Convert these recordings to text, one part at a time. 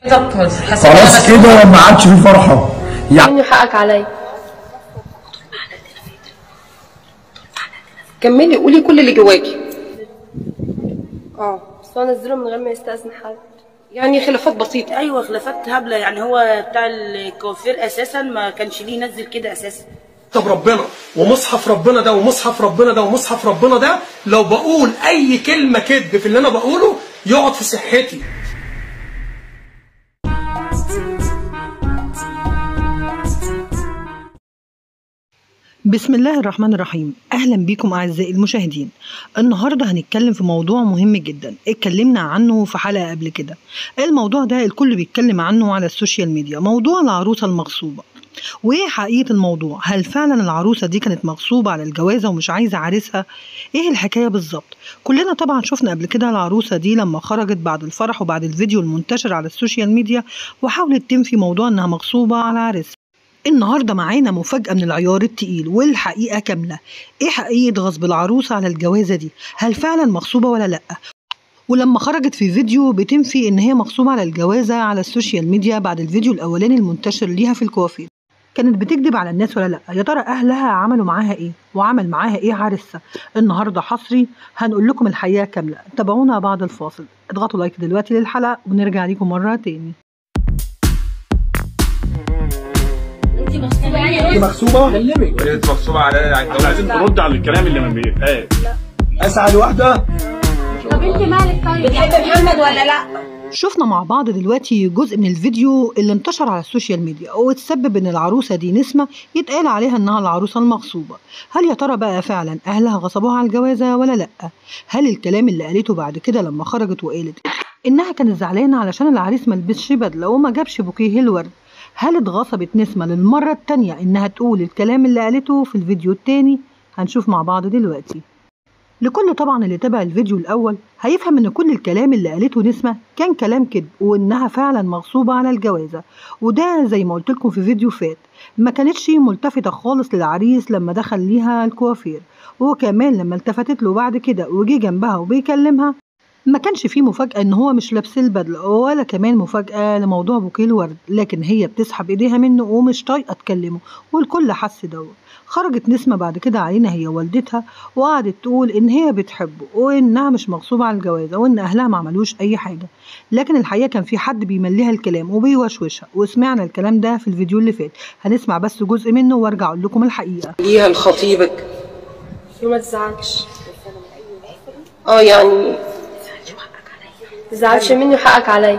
خلاص كده ما عادش في فرحه يعني مني حقك عليا كملي قولي كل اللي جواكي اه بس هو نزله من غير ما يستأذن حد يعني خلافات بسيطة ايوه خلافات هبله يعني هو بتاع الكوافير اساسا ما كانش ليه ينزل كده اساسا كتاب ربنا ومصحف ربنا ده ومصحف ربنا ده ومصحف ربنا ده لو بقول اي كلمه كذب في اللي انا بقوله يقعد في صحتي بسم الله الرحمن الرحيم اهلا بكم اعزائي المشاهدين النهارده هنتكلم في موضوع مهم جدا اتكلمنا عنه في حلقه قبل كده الموضوع ده الكل بيتكلم عنه على السوشيال ميديا موضوع العروسه المغصوبه وايه حقيقه الموضوع هل فعلا العروسه دي كانت مغصوبه على الجوازه ومش عايزه عريسها ايه الحكايه بالظبط كلنا طبعا شفنا قبل كده العروسه دي لما خرجت بعد الفرح وبعد الفيديو المنتشر على السوشيال ميديا وحاولت تنفي موضوع انها مغصوبه على عريسها النهارده معانا مفاجأة من العيار التقيل والحقيقة كاملة، إيه حقيقة غصب العروسة على الجوازة دي؟ هل فعلا مغصوبة ولا لأ؟ ولما خرجت في فيديو بتنفي إن هي مغصوبة على الجوازة على السوشيال ميديا بعد الفيديو الأولاني المنتشر ليها في الكوافير. كانت بتكذب على الناس ولا لأ؟ يا ترى أهلها عملوا معاها إيه؟ وعمل معاها إيه عريسها؟ النهارده حصري هنقول لكم الحقيقة كاملة، تابعونا بعد الفاصل، اضغطوا لايك دلوقتي للحلقة ونرجع ليكم مرة تاني. انت مغصوبه كلمك انت مغصوبة على احنا عايزين ترد على الكلام اللي ما بيتقال اسعد واحده طب انت مالك طيب بتحب محمد ولا لا شفنا مع بعض دلوقتي جزء من الفيديو اللي انتشر على السوشيال ميديا وتسبب ان العروسه دي نسمه يتقال عليها انها العروسه المغصوبه هل يا ترى بقى فعلا اهلها غصبوها على الجوازه ولا لا هل الكلام اللي قالته بعد كده لما خرجت وقالت انها كانت زعلانه علشان العريس ما لبسش بدله وما جابش بوكيه الورد هل اتغصبت نسمة للمرة التانية إنها تقول الكلام اللي قالته في الفيديو التاني؟ هنشوف مع بعض دلوقتي لكل طبعا اللي تابع الفيديو الأول هيفهم إن كل الكلام اللي قالته نسمة كان كلام كذب وإنها فعلا مغصوبة على الجوازة وده زي ما قلت لكم في فيديو فات ما كانتش ملتفتة خالص للعريس لما دخل ليها الكوافير وكمان لما التفتت له بعد كده وجي جنبها وبيكلمها ما كانش فيه مفاجأة إن هو مش لابس البدلة ولا كمان مفاجأة لموضوع بوكيه الورد لكن هي بتسحب إيديها منه ومش طايقة تكلمه والكل حس دوت خرجت نسمة بعد كده علينا هي والدتها وقعدت تقول إن هي بتحبه وإنها مش مغصوبة على الجوازة وإن أهلها ما عملوش أي حاجة لكن الحقيقة كان في حد بيمليها الكلام وبيوشوشها وسمعنا الكلام ده في الفيديو اللي فات هنسمع بس جزء منه وارجع أقول لكم الحقيقة ليها لخطيبك وما تزعلش اه يعني تزعلش مني وحقك عليا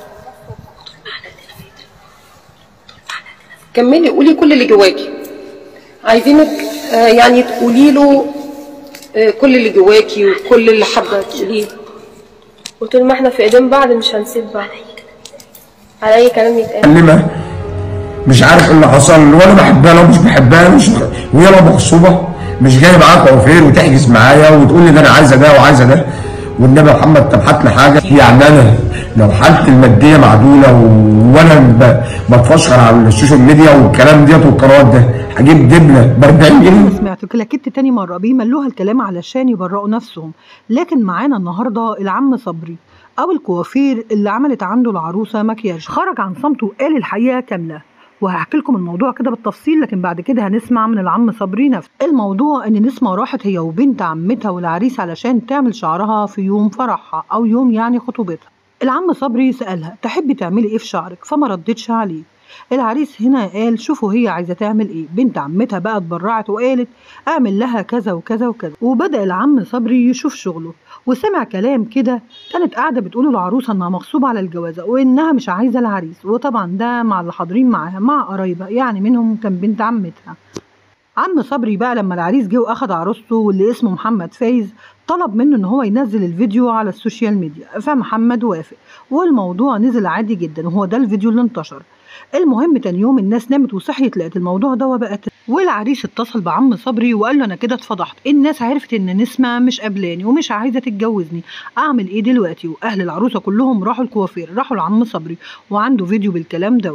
كملي قولي كل اللي جواكي عايزينك آه، يعني تقولي له آه، كل اللي جواكي وكل اللي حابه تقوليه وطول ما احنا في ايدين بعض مش هنسيب بعض على اي كلام يتقال كلمه مش عارف ايه اللي حصل ولا بحبها لو مش بحبها مش وهي لو مغصوبه مش جايه معاك كوافير وتحجز معايا وتقول لي ده انا عايزه ده وعايزه ده والنبي يا محمد طب هات لي حاجه يعني انا لو حالتي الماديه معدوله و- وانا ب- بتفشخر على السوشيال ميديا والكلام ديت والقنوات ده هجيب دبله ب 40 جنيه سمعت كلاكيت تاني مرة بيملوها الكلام علشان يبرئوا نفسهم لكن معانا النهاردة العم صبري أو الكوافير اللي عملت عنده العروسة مكياج خرج عن صمته وقال الحقيقة كاملة وهحكي لكم الموضوع كده بالتفصيل لكن بعد كده هنسمع من العم صبري نفسه الموضوع ان نسمة راحت هي وبنت عمتها والعريس علشان تعمل شعرها في يوم فرحها او يوم يعني خطوبتها العم صبري سألها تحبي تعملي ايه في شعرك فما ردتش عليه العريس هنا قال شوفوا هي عايزه تعمل ايه بنت عمتها بقى اتبرعت وقالت اعمل لها كذا وكذا وكذا وبدا العم صبري يشوف شغله وسمع كلام كده كانت قاعده بتقول العروسه انها مغصوبه على الجوازه وانها مش عايزه العريس وطبعا ده مع اللي حاضرين معاها مع قرايبها يعني منهم كان بنت عمتها عم صبري بقى لما العريس جه واخد عروسته واللي اسمه محمد فايز طلب منه ان هو ينزل الفيديو على السوشيال ميديا فمحمد وافق والموضوع نزل عادي جدا وهو ده الفيديو اللي انتشر المهم تاني يوم الناس نامت وصحيت لقت الموضوع ده بقى والعريس اتصل بعم صبري وقال له انا كده اتفضحت الناس عرفت ان نسمه مش قبلاني ومش عايزه تتجوزني اعمل ايه دلوقتي واهل العروسه كلهم راحوا الكوافير راحوا لعم صبري وعنده فيديو بالكلام دوت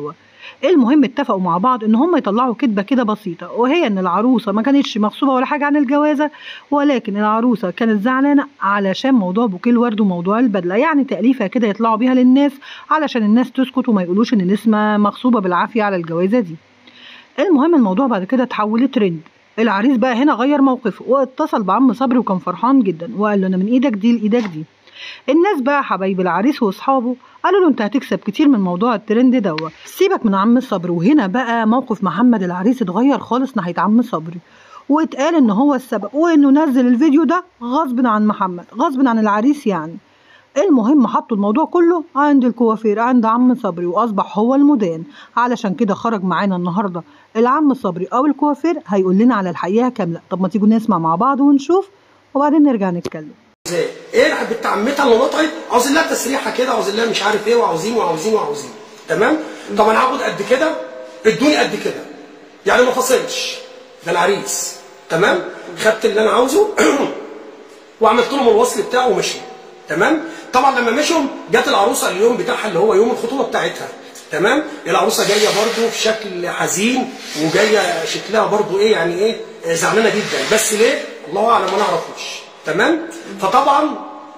المهم اتفقوا مع بعض ان هم يطلعوا كدبه كده بسيطه وهي ان العروسه ما كانتش مغصوبه ولا حاجه عن الجوازه ولكن العروسه كانت زعلانه علشان موضوع بوكيه الورد وموضوع البدله يعني تاليفه كده يطلعوا بيها للناس علشان الناس تسكت وما يقولوش ان نسمه مغصوبه بالعافيه على الجوازه دي المهم الموضوع بعد كده اتحول لترند العريس بقى هنا غير موقفه واتصل بعم صبري وكان فرحان جدا وقال له انا من ايدك دي لايدك دي الناس بقى حبايب العريس واصحابه قالوا له انت هتكسب كتير من موضوع الترند دوت سيبك من عم صبري وهنا بقى موقف محمد العريس اتغير خالص ناحيه عم صبري واتقال ان هو السبب وانه نزل الفيديو ده غصب عن محمد غصب عن العريس يعني المهم حطوا الموضوع كله عند الكوافير عند عم صبري واصبح هو المدان علشان كده خرج معانا النهارده العم صبري او الكوافير هيقول لنا على الحقيقه كامله طب ما تيجوا نسمع مع بعض ونشوف وبعدين نرجع نتكلم ازاي؟ ايه بنت عمتها اللي نطقت عاوزين لها تسريحه كده عاوزين لها مش عارف ايه وعاوزين وعاوزين وعاوزين تمام؟ طب انا هاخد قد كده ادوني قد كده يعني ما فاصلش ده العريس تمام؟ خدت اللي انا عاوزه وعملت لهم الوصل بتاعه ومشي تمام؟ طبعا لما مشوا جت العروسه اليوم بتاعها اللي هو يوم الخطوبه بتاعتها تمام؟ العروسه جايه برضو في شكل حزين وجايه شكلها برضو ايه يعني ايه آه، زعلانه جدا بس ليه؟ الله اعلم ما نعرفوش تمام؟ فطبعا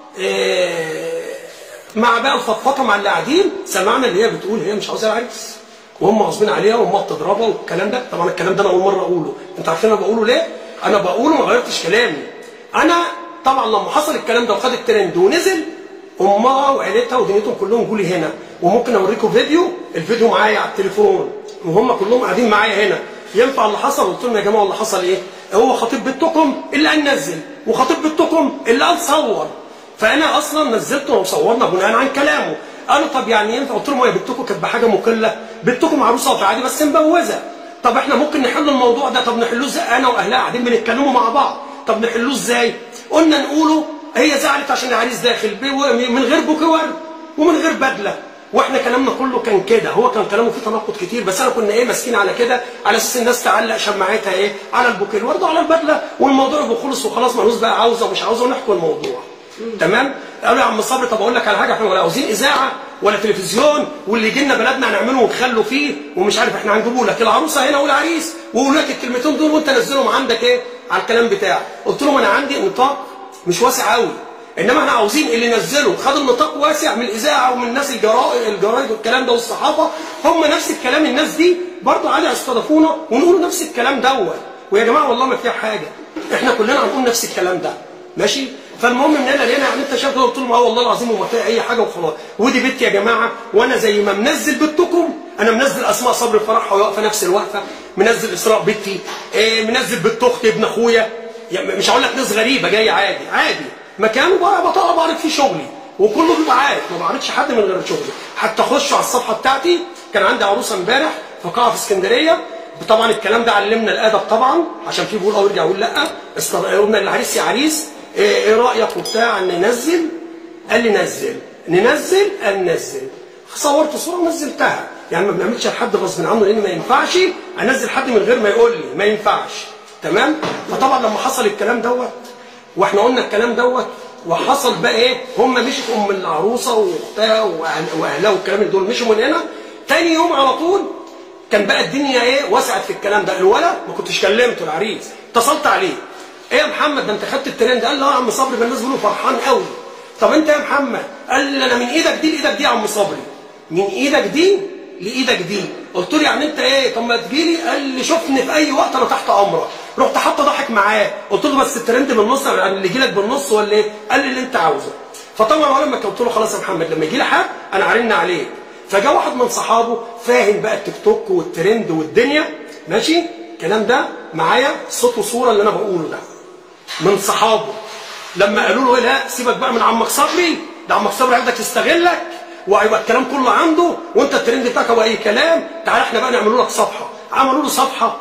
آه، مع بقى الفضفضه مع اللي قاعدين سمعنا اللي هي بتقول هي مش عاوزه العريس وهم غاصبين عليها وامها بتضربها والكلام ده طبعا الكلام ده انا اول مره اقوله انت عارفين انا بقوله ليه؟ انا بقوله ما غيرتش كلامي انا طبعا لما حصل الكلام ده وخد الترند ونزل امها وعيلتها ودنيتهم كلهم جولي هنا وممكن اوريكم فيديو الفيديو معايا على التليفون وهم كلهم قاعدين معايا هنا ينفع اللي حصل قلت لهم يا جماعه اللي حصل ايه؟ هو خطيب بنتكم اللي قال نزل وخطيب بنتكم اللي قال صور فانا اصلا نزلته وصورنا بناء عن كلامه قالوا طب يعني ينفع قلت لهم يا بنتكم كانت بحاجه مقله بنتكم عروسه عادي بس مبوزه طب احنا ممكن نحل الموضوع ده طب نحلوه ازاي انا واهلها قاعدين بنتكلموا مع بعض طب نحلوه ازاي قلنا نقوله هي زعلت عشان العريس داخل بيه من غير بوكيه ورد ومن غير بدله واحنا كلامنا كله كان كده هو كان كلامه فيه تناقض كتير بس انا كنا ايه ماسكين على كده على اساس الناس تعلق شماعتها ايه على البوكيه الورد وعلى البدله والموضوع يبقى خلص وخلاص مالوش بقى عاوزه ومش عاوزه ونحكوا الموضوع تمام قالوا يا عم صبري طب اقول لك على حاجه احنا ولا عاوزين اذاعه ولا تلفزيون واللي يجي لنا بلدنا هنعمله ونخلوا فيه ومش عارف احنا هنجيبه لك العروسه هنا والعريس ويقول لك الكلمتين دول وانت نزلهم عندك ايه على الكلام بتاعك قلت لهم انا عندي نطاق مش واسع قوي انما احنا عاوزين اللي نزله خد النطاق واسع من الاذاعه ومن الناس الجرائد الجرايد والكلام ده والصحافه هم نفس الكلام الناس دي برضه عادي استضافونا ونقولوا نفس الكلام دوت ويا جماعه والله ما فيها حاجه احنا كلنا هنقول نفس الكلام ده ماشي فالمهم من هنا لهنا يعني انت شايف كده قلت لهم اه والله العظيم وما فيها اي حاجه وخلاص ودي بنتي يا جماعه وانا زي ما منزل بنتكم انا منزل اسماء صبري فرحها واقفه نفس الوقفه منزل اسراء بنتي إيه منزل بنت اختي ابن اخويا يعني مش هقول لك ناس غريبه جايه عادي عادي مكان بقى بطلع بعرض فيه شغلي وكله بيبقى عارف ما بعرضش حد من غير شغلي حتى اخش على الصفحه بتاعتي كان عندي عروسه امبارح في قاعه في اسكندريه طبعا الكلام ده علمنا الادب طبعا عشان في بيقول اه ويرجع يقول لا است- قلنا للعريس يا عريس ايه إيه رايك وبتاع ان ننزل قال لي نزل ننزل قال نزل صورت صوره ونزلتها يعني ما بنعملش لحد غصب عنه لان ما ينفعش انزل حد من غير ما يقول لي ما ينفعش تمام فطبعا لما حصل الكلام دوت واحنا قلنا الكلام دوت وحصل بقى ايه هم مشيت ام العروسه واختها وأهل- واهلها والكلام دول مشوا من هنا تاني يوم على طول كان بقى الدنيا ايه وسعت في الكلام ده الولد ما كنتش كلمته العريس اتصلت عليه ايه يا محمد ده انت خدت الترند قال له اه يا عم صبري بالنسبه له فرحان قوي طب انت يا محمد قال لي انا من ايدك دي لايدك دي يا عم صبري من ايدك دي لايدك دي قلت له يعني انت ايه طب ما تجيلي قال لي شوفني في اي وقت انا تحت امرك رحت حتى ضحك معاه قلت له بس الترند بالنص يعني اللي يجي لك بالنص ولا ايه قال لي اللي انت عاوزه فطبعا اول ما قلت له خلاص يا محمد لما يجي لي حد انا عارفنا عليك فجاء واحد من صحابه فاهم بقى التيك توك والترند والدنيا ماشي الكلام ده معايا صوت وصوره اللي انا بقوله ده من صحابه لما قالوا له ايه لا سيبك بقى من عمك صبري ده عمك صبري عندك يستغلك وهيبقى الكلام كله عنده وانت الترند بتاعك هو اي كلام تعال احنا بقى نعملوا لك صفحه عملوا له صفحه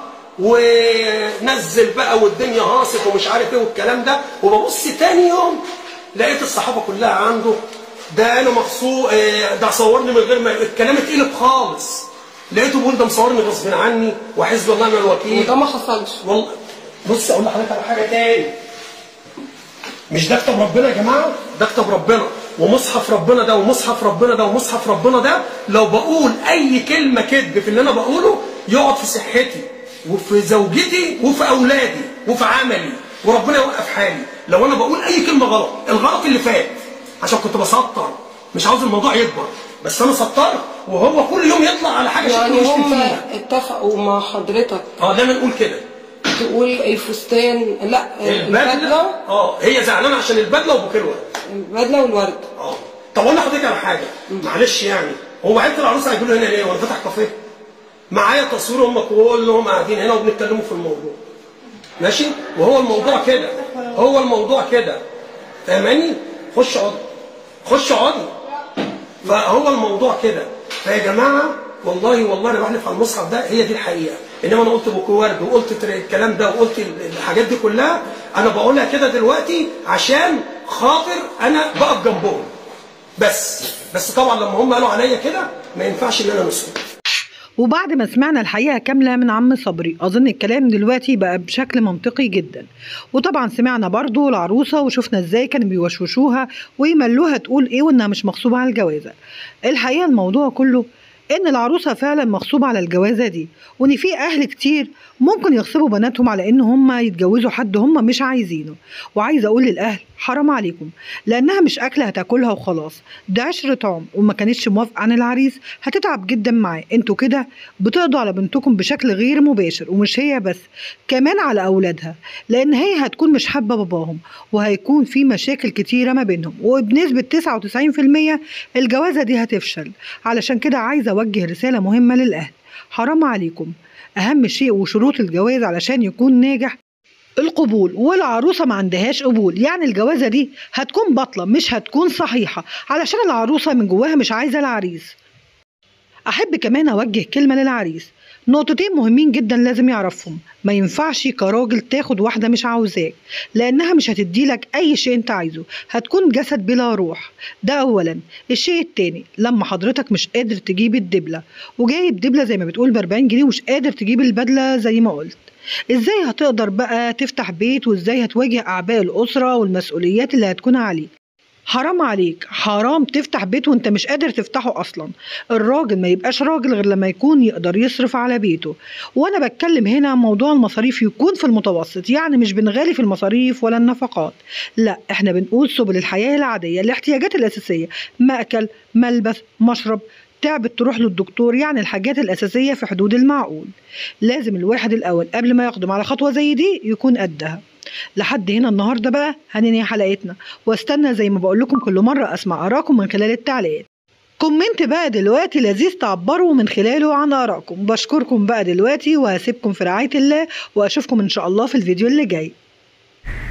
ونزل بقى والدنيا هاصف ومش عارف ايه والكلام ده وببص تاني يوم لقيت الصحافه كلها عنده ده انا مخصوص ده صورني من غير ما الكلام اتقلب خالص لقيته بيقول ده مصورني غصب عني وحزب الله ونعم الوكيل وده ما حصلش والله بص اقول لحضرتك على حاجه تاني مش ده كتاب ربنا يا جماعه ده كتاب ربنا ومصحف ربنا ده ومصحف ربنا ده ومصحف ربنا ده لو بقول اي كلمه كذب في اللي انا بقوله يقعد في صحتي وفي زوجتي وفي اولادي وفي عملي وربنا يوقف حالي لو انا بقول اي كلمه غلط الغلط اللي فات عشان كنت بسطر مش عاوز الموضوع يكبر بس انا سطرت وهو كل يوم يطلع على حاجه شكله يعني يشتم هم فيها اتفقوا مع حضرتك اه دايما نقول كده تقول الفستان لا البدله البدله اه هي زعلانه عشان البدله وبوكيه الورد البدله والورد اه طب اقول لحضرتك على حاجه معلش يعني هو عيله العروسه هيقولوا هنا ليه وانا فاتح كافيه معايا تصوير هم كلهم قاعدين هنا وبنتكلموا في الموضوع ماشي وهو الموضوع كده هو الموضوع كده فاهماني خش اقعدي خش اقعدي فهو الموضوع كده فيا جماعه والله والله انا بحلف على المصحف ده هي دي الحقيقه انما انا قلت بوكو ورد وقلت تر- الكلام ده وقلت ال- الحاجات دي كلها انا بقولها كده دلوقتي عشان خاطر انا بقف جنبهم بس بس طبعا لما هم قالوا عليا كده ما ينفعش ان انا مسلم وبعد ما سمعنا الحقيقة كاملة من عم صبري أظن الكلام دلوقتي بقى بشكل منطقي جدا وطبعا سمعنا برضو العروسة وشفنا ازاي كانوا بيوشوشوها ويملوها تقول ايه وانها مش مغصوبة على الجوازة الحقيقة الموضوع كله ان العروسة فعلا مغصوبة على الجوازة دي وان في اهل كتير ممكن يغصبوا بناتهم على ان هم يتجوزوا حد هم مش عايزينه وعايزة اقول للاهل حرام عليكم لانها مش اكله هتاكلها وخلاص ده عشرة عمر وما كانتش موافقة عن العريس هتتعب جدا معاه انتوا كده بتقضوا على بنتكم بشكل غير مباشر ومش هي بس كمان على اولادها لان هي هتكون مش حابه باباهم وهيكون في مشاكل كتيره ما بينهم وبنسبه 99% الجوازه دي هتفشل علشان كده عايزه اوجه رساله مهمه للاهل حرام عليكم اهم شيء وشروط الجواز علشان يكون ناجح القبول والعروسة ما عندهاش قبول يعني الجوازة دي هتكون باطلة مش هتكون صحيحة علشان العروسة من جواها مش عايزة العريس أحب كمان أوجه كلمة للعريس نقطتين مهمين جدا لازم يعرفهم ما ينفعش كراجل تاخد واحدة مش عاوزاك لأنها مش هتديلك أي شيء أنت عايزه هتكون جسد بلا روح ده أولا الشيء التاني لما حضرتك مش قادر تجيب الدبلة وجايب دبلة زي ما بتقول ب 40 جنيه ومش قادر تجيب البدلة زي ما قلت ازاي هتقدر بقى تفتح بيت وازاي هتواجه أعباء الأسرة والمسؤوليات اللي هتكون عليك حرام عليك حرام تفتح بيت وانت مش قادر تفتحه اصلا الراجل ما يبقاش راجل غير لما يكون يقدر يصرف على بيته وانا بتكلم هنا موضوع المصاريف يكون في المتوسط يعني مش بنغالي في المصاريف ولا النفقات لا احنا بنقول سبل الحياة العادية الاحتياجات الاساسية مأكل ملبس مشرب تعبت تروح للدكتور يعني الحاجات الأساسية في حدود المعقول لازم الواحد الأول قبل ما يقدم على خطوة زي دي يكون قدها لحد هنا النهارده بقى هننهي حلقتنا واستنى زي ما بقول لكم كل مره اسمع ارائكم من خلال التعليقات كومنت بقى دلوقتي لذيذ تعبروا من خلاله عن ارائكم بشكركم بقى دلوقتي وهسيبكم في رعايه الله واشوفكم ان شاء الله في الفيديو اللي جاي